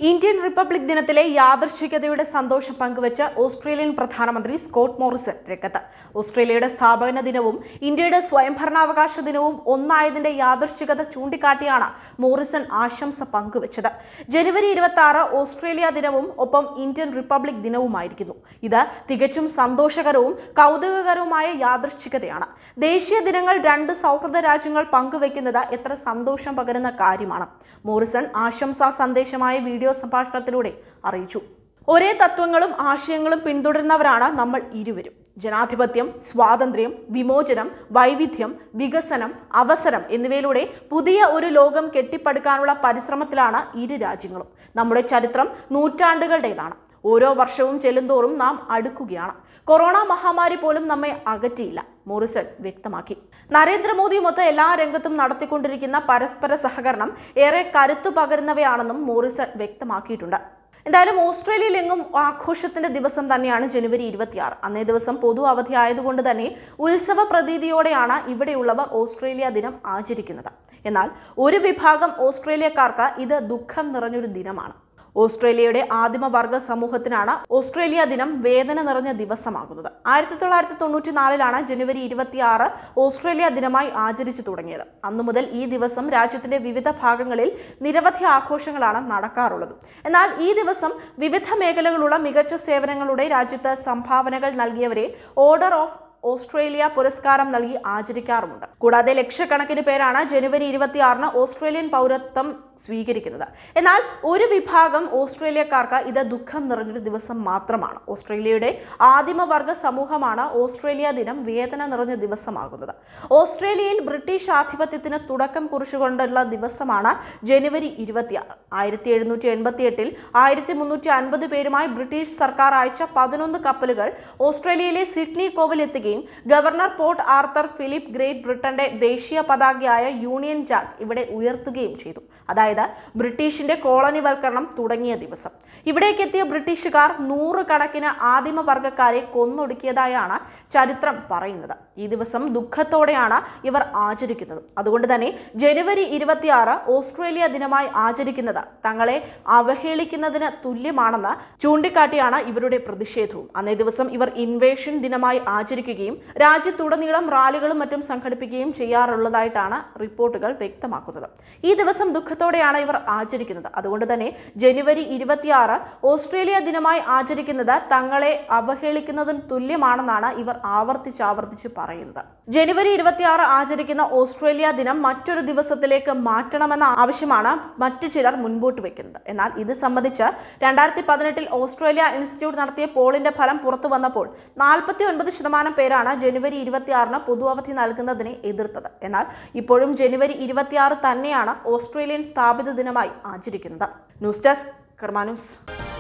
Indian republic ദിനത്തിലെ യാദൃച്ഛികതയുടെ സന്തോഷം പങ്കുവച്ച് ഓസ്ട്രേലിയൻ പ്രധാനമന്ത്രി സ്കോട്ട് മോറിസൺ രംഗത്ത് ഓസ്ട്രേലിയയുടെ സ്ഥാപന ദിനവും ഇന്ത്യയുടെ സ്വയംഭരണാവകാശ ദിനവും ഒന്നായതിന്റെ യാദൃച്ഛികത ചൂണ്ടിക്കാട്ടിയാണ് മോറിസൺ ആശംസ പങ്കുവച്ചത് ജനുവരി ഇരുപത്തി ആറ് ഓസ്ട്രേലിയ ദിനവും ഒപ്പം ഇന്ത്യൻ റിപ്പബ്ലിക് ദിനവുമായിരിക്കുന്നു ഇത് തികച്ചും സന്തോഷകരവും കൗതുകകരവുമായ യാദൃച്ഛികതയാണ് ദേശീയ ദിനങ്ങൾ രണ്ട് സൗഹൃദ രാജ്യങ്ങൾ പങ്കുവെക്കുന്നത് എത്ര സന്തോഷം പകരുന്ന കാര്യമാണ് മോറിസൺ ആശംസാ സന്ദേശമായ വീഡിയോ സംഭാഷണത്തിലൂടെ അറിയിച്ചു ഒരേ തത്വങ്ങളും ആശയങ്ങളും പിന്തുടരുന്നവരാണ് നമ്മൾ ഇരുവരും ജനാധിപത്യം സ്വാതന്ത്ര്യം വിമോചനം വൈവിധ്യം വികസനം അവസരം എന്നിവയിലൂടെ പുതിയ ഒരു ലോകം കെട്ടിപ്പടുക്കാനുള്ള പരിശ്രമത്തിലാണ് ഇരു രാജ്യങ്ങളും നമ്മുടെ ചരിത്രം നൂറ്റാണ്ടുകളുടേതാണ് ഓരോ വർഷവും ചെല്ലുന്തോറും നാം അടുക്കുകയാണ് കൊറോണ മഹാമാരി പോലും നമ്മെ അകറ്റിയില്ല മോറിസൺ വ്യക്തമാക്കി നരേന്ദ്രമോദിയുമൊത്ത് എല്ലാ രംഗത്തും നടത്തിക്കൊണ്ടിരിക്കുന്ന പരസ്പര സഹകരണം ഏറെ കരുത്തു പകരുന്നവയാണെന്നും മോറിസൺ വ്യക്തമാക്കിയിട്ടുണ്ട് എന്തായാലും ഓസ്ട്രേലിയയിലെങ്ങും ആഘോഷത്തിന്റെ ദിവസം തന്നെയാണ് ജനുവരി ഇരുപത്തിയാറ് അന്നേ ദിവസം പൊതു അവധി ആയതുകൊണ്ട് തന്നെ ഉത്സവ പ്രതീതിയോടെയാണ് ഇവിടെയുള്ളവർ ഓസ്ട്രേലിയ ദിനം ആചരിക്കുന്നത് എന്നാൽ ഒരു വിഭാഗം ഓസ്ട്രേലിയക്കാർക്ക് ഇത് ദുഃഖം നിറഞ്ഞൊരു ദിനമാണ് ഓസ്ട്രേലിയയുടെ ആദിമവർഗ സമൂഹത്തിനാണ് ഓസ്ട്രേലിയ ദിനം വേദന നിറഞ്ഞ ദിവസമാകുന്നത് ആയിരത്തി തൊള്ളായിരത്തി തൊണ്ണൂറ്റി നാലിലാണ് ജനുവരി ഇരുപത്തിയാറ് ഓസ്ട്രേലിയ ദിനമായി ആചരിച്ചു തുടങ്ങിയത് അന്നു മുതൽ ഈ ദിവസം രാജ്യത്തിന്റെ വിവിധ ഭാഗങ്ങളിൽ നിരവധി ആഘോഷങ്ങളാണ് നടക്കാറുള്ളത് എന്നാൽ ഈ ദിവസം വിവിധ മേഖലകളുള്ള മികച്ച സേവനങ്ങളുടെ രാജ്യത്ത് സംഭാവനകൾ നൽകിയവരെ ഓർഡർ ഓഫ് ഓസ്ട്രേലിയ പുരസ്കാരം നൽകി ആചരിക്കാറുമുണ്ട് കൂടാതെ ലക്ഷക്കണക്കിന് പേരാണ് ജനുവരി ഇരുപത്തിയാറിന് ഓസ്ട്രേലിയൻ പൗരത്വം സ്വീകരിക്കുന്നത് എന്നാൽ ഒരു വിഭാഗം ഓസ്ട്രേലിയക്കാർക്ക് ഇത് ദുഃഖം നിറഞ്ഞൊരു ദിവസം മാത്രമാണ് ഓസ്ട്രേലിയയുടെ ആദിമവർഗ സമൂഹമാണ് ഓസ്ട്രേലിയ ദിനം വേദന നിറഞ്ഞ ദിവസമാകുന്നത് ഓസ്ട്രേലിയയിൽ ബ്രിട്ടീഷ് ആധിപത്യത്തിന് തുടക്കം കുറിച്ചുകൊണ്ടുള്ള ദിവസമാണ് ജനുവരി ഇരുപത്തിയാറ് ആയിരത്തി എഴുന്നൂറ്റി എൺപത്തി എട്ടിൽ ആയിരത്തി മുന്നൂറ്റി അൻപത് പേരുമായി ബ്രിട്ടീഷ് സർക്കാർ അയച്ച പതിനൊന്ന് കപ്പലുകൾ ഓസ്ട്രേലിയയിലെ സിഡ്നി കോവിലെത്തുകയും ഗവർണർ പോർട്ട് ആർത്തർ ഫിലിപ്പ് ഗ്രേറ്റ് ബ്രിട്ടന്റെ ദേശീയ പതാകയായ യൂണിയൻ ജാക്ക് ഇവിടെ ഉയർത്തുകയും ചെയ്തു അതായത് ബ്രിട്ടീഷിന്റെ കോളനിവൽക്കരണം തുടങ്ങിയ ദിവസം ഇവിടേക്കെത്തിയ ബ്രിട്ടീഷുകാർ നൂറുകണക്കിന് ആദിമവർഗക്കാരെ കൊന്നൊടുക്കിയതായാണ് ചരിത്രം പറയുന്നത് ഈ ദിവസം ദുഃഖത്തോടെയാണ് ഇവർ ആചരിക്കുന്നത് അതുകൊണ്ട് തന്നെ ജനുവരി ഇരുപത്തിയാറ് ഓസ്ട്രേലിയ ദിനമായി ആചരിക്കുന്നത് തങ്ങളെ അവഹേളിക്കുന്നതിന് തുല്യമാണെന്ന് ചൂണ്ടിക്കാട്ടിയാണ് ഇവരുടെ പ്രതിഷേധവും അന്നേ ദിവസം ഇവർ ഇൻവേഷൻ ദിനമായി ആചരിക്കുകയും രാജ്യത്തുടനീളം റാലികളും മറ്റും സംഘടിപ്പിക്കുകയും ചെയ്യാറുള്ളതായിട്ടാണ് റിപ്പോർട്ടുകൾ വ്യക്തമാക്കുന്നത് ഈ ദിവസം ദുഃഖത്തോടെയാണ് ഇവർ ആചരിക്കുന്നത് അതുകൊണ്ട് തന്നെ ജനുവരി ഇരുപത്തിയാറ് ഓസ്ട്രേലിയ ദിനമായി ആചരിക്കുന്നത് തങ്ങളെ അവഹേളിക്കുന്നതിന് തുല്യമാണെന്നാണ് ഇവർ ആവർത്തിച്ച് ആവർത്തിച്ച് പറയുന്നത് ജനുവരി ഇരുപത്തിയാറ് ആചരിക്കുന്ന ഓസ്ട്രേലിയ ദിനം മറ്റൊരു ദിവസത്തിലേക്ക് മാറ്റണമെന്ന ആവശ്യമാണ് മറ്റു ചിലർ മുൻപോട്ട് വെക്കുന്നത് എന്നാൽ ഇത് സംബന്ധിച്ച് രണ്ടായിരത്തി പതിനെട്ടിൽ ഓസ്ട്രേലിയ ഇൻസ്റ്റിറ്റ്യൂട്ട് നടത്തിയ പോളിന്റെ ഫലം പുറത്തു വന്നപ്പോൾ നാൽപ്പത്തി ഒൻപത് ശതമാനം പേരാണ് ജനുവരി ഇരുപത്തിയാറിന് പൊതു അവധി നൽകുന്നതിനെ എതിർത്തത് എന്നാൽ ഇപ്പോഴും ജനുവരി ഇരുപത്തിയാറ് തന്നെയാണ് ഓസ്ട്രേലിയൻ സ്ഥാപിത ദിനമായി ആചരിക്കുന്നത് ന്യൂസ് ഡെസ്ക് കർമാ ന്യൂസ്